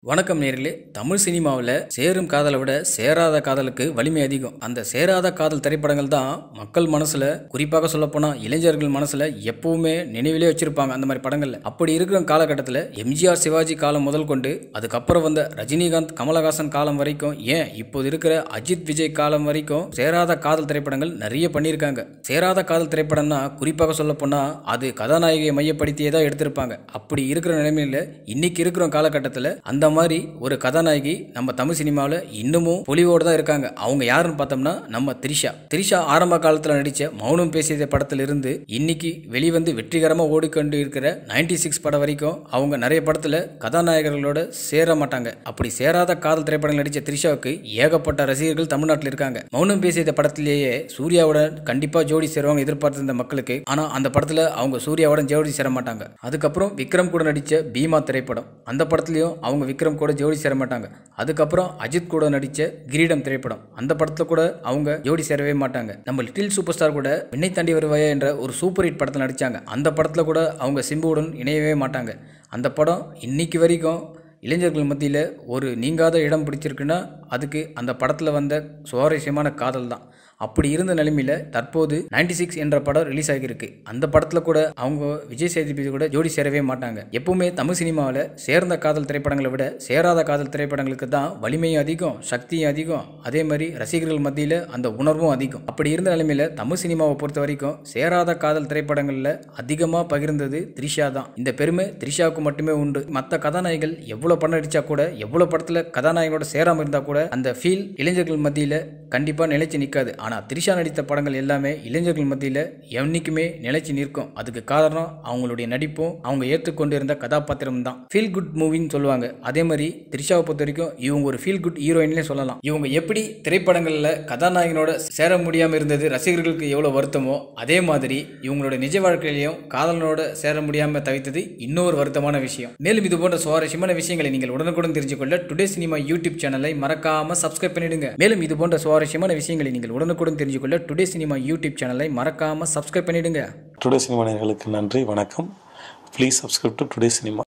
வணக்கம் நேர்களே தமிழ் சினிமாவில் சேரும் காதலை விட சேராத காதலுக்கு வலிமை அதிகம் அந்த சேராத காதல் திரைப்படங்கள் தான் மக்கள் மனசுல குறிப்பாக சொல்லப்போனால் இளைஞர்கள் மனசுல எப்பவுமே நினைவிலே வச்சிருப்பாங்க அந்த மாதிரி படங்கள்ல அப்படி இருக்கிற காலகட்டத்தில் எம்ஜிஆர் சிவாஜி காலம் முதல் கொண்டு அதுக்கப்புறம் வந்த ரஜினிகாந்த் கமலஹாசன் காலம் வரைக்கும் ஏன் இப்போது இருக்கிற அஜித் விஜய் காலம் வரைக்கும் சேராத காதல் திரைப்படங்கள் நிறைய பண்ணியிருக்காங்க சேராத காதல் திரைப்படம்னா குறிப்பாக சொல்ல போனா அது கதாநாயகியை மையப்படுத்தியே தான் எடுத்திருப்பாங்க அப்படி இருக்கிற நிலைமையில இன்னைக்கு இருக்கிற காலகட்டத்தில் அந்த மாதிரி ஒரு கதாநாயகி நம்ம தமிழ் சினிமாவில் இன்னமும் பொலிவோடு தான் இருக்காங்க அவங்க யாருன்னு பார்த்தோம்னா நம்ம த்ரிஷா த்ரிஷா ஆரம்ப காலத்தில் நடித்த மௌனம் பேசியத படத்திலிருந்து இன்னைக்கு வெளிவந்து வெற்றிகரமாக ஓடிக்கொண்டு இருக்கிற நைன்டி சிக்ஸ் படம் வரைக்கும் அவங்க நிறைய படத்தில் கதாநாயகர்களோட சேர மாட்டாங்க அப்படி சேராத காதல் திரைப்படங்கள் நடித்த த்ரிஷாவுக்கு ஏகப்பட்ட ரசிகர்கள் தமிழ்நாட்டில் இருக்காங்க மௌனம் பேசியத படத்திலேயே சூர்யாவோட கண்டிப்பாக ஜோடி சேருவாங்க எதிர்பார்த்திருந்த மக்களுக்கு ஆனால் அந்த படத்தில் அவங்க சூர்யாவோட ஜோடி சேர மாட்டாங்க அதுக்கப்புறம் விக்ரம் கூட நடித்த பீமா திரைப்படம் அந்த படத்துலையும் அவங்க விக்ரம் கூட ஜோடி சேர மாட்டாங்க அதுக்கப்புறம் அஜித் கூட நடித்த கிரீடம் திரைப்படம் அந்த படத்தில் கூட அவங்க ஜோடி சேரவே மாட்டாங்க நம்ம லிட்டில் சூப்பர் ஸ்டார் கூட விண்ணை தாண்டி வருவாயா என்ற ஒரு சூப்பர் ஹிட் படத்தில் நடித்தாங்க அந்த படத்தில் கூட அவங்க சிம்புவுடன் இணையவே மாட்டாங்க அந்த படம் இன்னைக்கு வரைக்கும் இளைஞர்கள் மத்தியில் ஒரு நீங்காத இடம் பிடிச்சிருக்குன்னா அதுக்கு அந்த படத்தில் வந்த சுவாரஸ்யமான காதல் தான் அப்படி இருந்த நிலைமையில் தற்போது நைன்டி சிக்ஸ் என்ற படம் ரிலீஸ் ஆகியிருக்கு அந்த படத்தில் கூட அவங்க விஜய் சேதுபதி கூட ஜோடி சேரவே மாட்டாங்க எப்பவுமே தமிழ் சினிமாவில் சேர்ந்த காதல் திரைப்படங்களை விட சேராத காதல் திரைப்படங்களுக்கு தான் வலிமையும் அதிகம் சக்தியும் அதிகம் அதே மாதிரி ரசிகர்கள் மத்தியில் அந்த உணர்வும் அதிகம் அப்படி இருந்த நிலைமையில் தமிழ் சினிமாவை பொறுத்த வரைக்கும் சேராத காதல் திரைப்படங்களில் அதிகமாக பகிர்ந்தது த்ரிஷா தான் இந்த பெருமை த்ரிஷாவுக்கு மட்டுமே உண்டு மற்ற கதாநாயகிகள் எவ்வளோ படம் நடிச்சா கூட எவ்வளோ படத்தில் கதாநாயகனோட சேராமல் இருந்தால் கூட அந்த ஃபீல் இளைஞர்கள் மத்தியில் கண்டிப்பாக நிலைச்சு நிற்காது ஆனால் த்ரிஷா நடித்த படங்கள் எல்லாமே இளைஞர்கள் மத்தியில் என்னைக்குமே நிலைச்சு நிற்கும் அதுக்கு காரணம் அவங்களுடைய நடிப்பும் அவங்க ஏற்றுக்கொண்டு இருந்த கதாபாத்திரம் தான் ஃபீல் குட் மூவின்னு சொல்லுவாங்க அதே மாதிரி த்ரிஷாவை பொறுத்த வரைக்கும் இவங்க ஒரு ஃபீல் குட் ஹீரோயின்லேயே சொல்லலாம் இவங்க எப்படி திரைப்படங்களில் கதாநாயகனோட சேர முடியாமல் இருந்தது ரசிகர்களுக்கு எவ்வளோ வருத்தமோ அதே மாதிரி இவங்களோட நிஜ வாழ்க்கையிலையும் காதலனோட சேர முடியாமல் தவித்தது இன்னொரு வருத்தமான விஷயம் மேலும் இது போன்ற சுவாரஸ்யமான விஷயங்களை நீங்கள் உடனுக்குடன் தெரிஞ்சுக்கொள்ள டுடே சினிமா யூடியூப் சேனலை மறக்காம சப்ஸ்கிரைப் பண்ணிடுங்க மேலும் இது போன்ற சுவாரஸ்யமான விஷயங்களை நீங்கள் உடனுக்குடன் தெரிஞ்சுக்கொள்ள டுடே சினிமா யூடியூப் சேனலை மறக்காம சப்ஸ்கிரைப் பண்ணிடுங்க டுடே சினிமா நேயர்களுக்கு நன்றி வணக்கம் please subscribe to today cinema